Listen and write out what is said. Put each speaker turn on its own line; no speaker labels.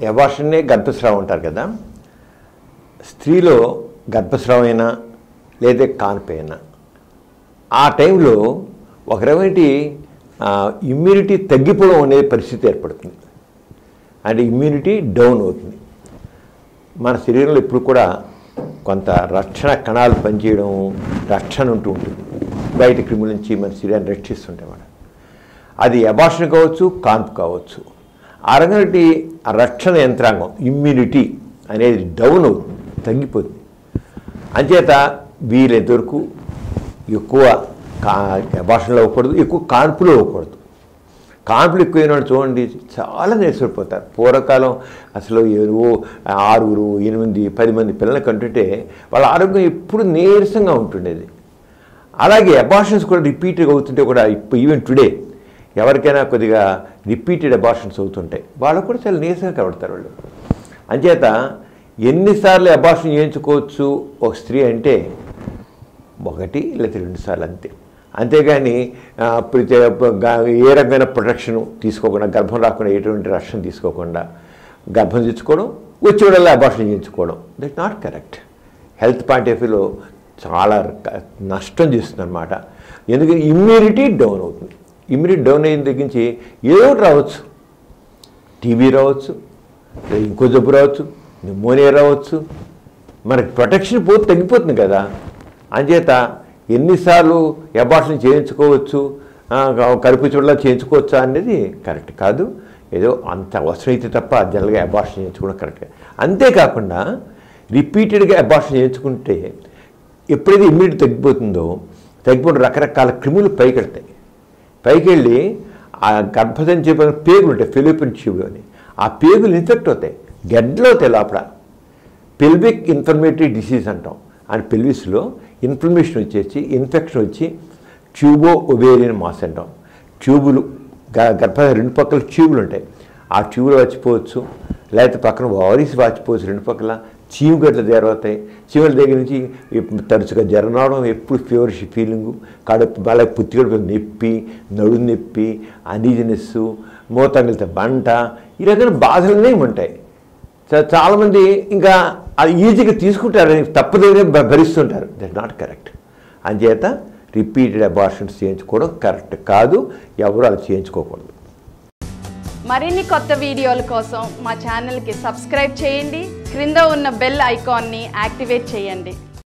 ఎవాషన్నే గర్భస్రావం అంటారు కదా స్త్రీలో గర్భస్రావం అయినా లేదా కాన్పు అయినా ఆ టైంలో ఒక రకమైన ఇమ్యూనిటీ తగ్గిపోవడం అనే పరిస్థితి ఏర్పడుతుంది అంటే ఇమ్యూనిటీ డౌన్ అవుతుంది మన శరీరంలో ఎప్పుడు కూడా కొంత రక్షణ కణాలు పనిచేయడం రక్షణ ఉంటూ ఉంటుంది బయట క్రిముల నుంచి మన శరీరాన్ని రక్షిస్తుంటాయి మనం అది అబార్షన్ కావచ్చు కాన్పు కావచ్చు అరగనటి ఆ రక్షణ యంత్రాంగం ఇమ్యూనిటీ అనేది డౌన్ అవుతుంది తగ్గిపోతుంది అంచేత వీలైనంత వరకు ఎక్కువ కా అబార్షన్లో అవ్వకూడదు ఎక్కువ కాన్పులో అవ్వకూడదు కాన్పులు ఎక్కువైన వాళ్ళు చూడండి చాలా నేర్చుకుపోతారు పూర్వకాలం అసలు ఏవో ఆరుగురు ఎనిమిది పది మంది పిల్లలు కంటుంటే వాళ్ళ ఆరోగ్యం ఎప్పుడు నీరసంగా ఉంటుండేది అలాగే అబార్షన్స్ కూడా రిపీటెడ్ అవుతుంటే కూడా ఇప్పుడు ఈవెన్ టుడే ఎవరికైనా కొద్దిగా రిపీటెడ్ అబార్షన్స్ అవుతుంటాయి వాళ్ళకు కూడా చాలా నీరసంగా కనబడతారు వాళ్ళు అంచేత ఎన్నిసార్లు అబార్షన్ చేయించుకోవచ్చు ఒక స్త్రీ అంటే ఒకటి లేదా రెండు సార్లు అంతే అంతేగాని ఆ, ప్రతి గా- ఏ రకమైన ప్రొటెక్షన్ తీసుకోకుండా గర్భం రాకుండా ఎటువంటి రక్షణ తీసుకోకుండా గర్భం తెచ్చుకోవడం వచ్చే వాళ్ళ అబార్షన్ చేయించుకోవడం that not correct health point of వ్యూలో చాలా క- నష్టం చేస్తుంది అనమాట ఎందుకంటే ఇమ్యూనిటీ డౌన్ అవుతుంది ఇమ్యూనిటీ డౌన్ అయిన దగ్గర నుంచి ఏదో ఒకటి రావచ్చు టీబీ రావచ్చు లేదా ఇంకో జబ్బు రావచ్చు న్యూమోనియా రావచ్చు మనకి ప్రొటెక్షన్ పోతే తగ్గిపోతుంది కదా అంచేత ఎన్నిసార్లు అబార్షన్ చేయించుకోవచ్చు కరుపు చూడలా చేయించుకోవచ్చా అనేది కరెక్ట్ కాదు ఏదో అంత అవసరమైతే తప్ప జనరల్గా అబార్షన్ చేయించుకోవడం కరెక్ట్ కాదు. అంతేకాకుండా రిపీటెడ్గా అబార్షన్ చేయించుకుంటే ఎప్పుడైతే ఇమ్యూనిటీ తగ్గిపోతుందో తగ్గిపోయిన రకరకాల క్రిములు పైకెడతాయి పైకి వెళ్ళి ఆ గర్భసం చెప్పిన పేగులు ఉంటాయి ఫిలిపిన్ ట్యూబ్ అని ఆ పేగులు ఇన్ఫెక్ట్ అవుతాయి గడ్డలో అవుతాయి లోపల పెల్విక్ ఇన్ఫర్మేటరీ డిసీజ్ అంటాం అండ్ పెల్విస్లో ఇన్ఫ్లమేషన్ వచ్చేసి ఇన్ఫెక్షన్ వచ్చి ట్యూబో ఒబేరియన్ మాస్ అంటాం ట్యూబులు గ- గర్భ రెండు పక్కల ట్యూబులు ఉంటాయి ఆ ట్యూబులు వచ్చిపోవచ్చు లేకపోతే పక్కన వారీస్ వాచిపోవచ్చు రెండు పక్కల చీమగడ్డలు తయారవుతాయి చీమల దగ్గర నుంచి ఎప్పు- తరచుగా జ్వరం రావడం ఎప్పుడు ఫీవరిష్ ఫీలింగు కడుపు మళ్ళీ పుత్తికడుపు నొప్పి నడుము నొప్పి అనీజినెస్ మోతంగిలితే బంట ఈ రకమైన బాధలనే ఉంటాయి చా- చాలామంది ఇంకా అది ఈజీగా తీసుకుంటారు తప్పదని భ- భరిస్తుంటారు దట్ నాట్ కరెక్ట్ అంచేత రిపీటెడ్ అబార్షన్స్ చేయించుకోవడం కరెక్ట్ కాదు ఎవరు అలా చేయించుకోకూడదు
మరిన్ని కొత్త వీడియోల కోసం మా ఛానల్కి సబ్స్క్రైబ్ చేయండి క్రింద ఉన్న బెల్ ఐకాన్ని యాక్టివేట్ చేయండి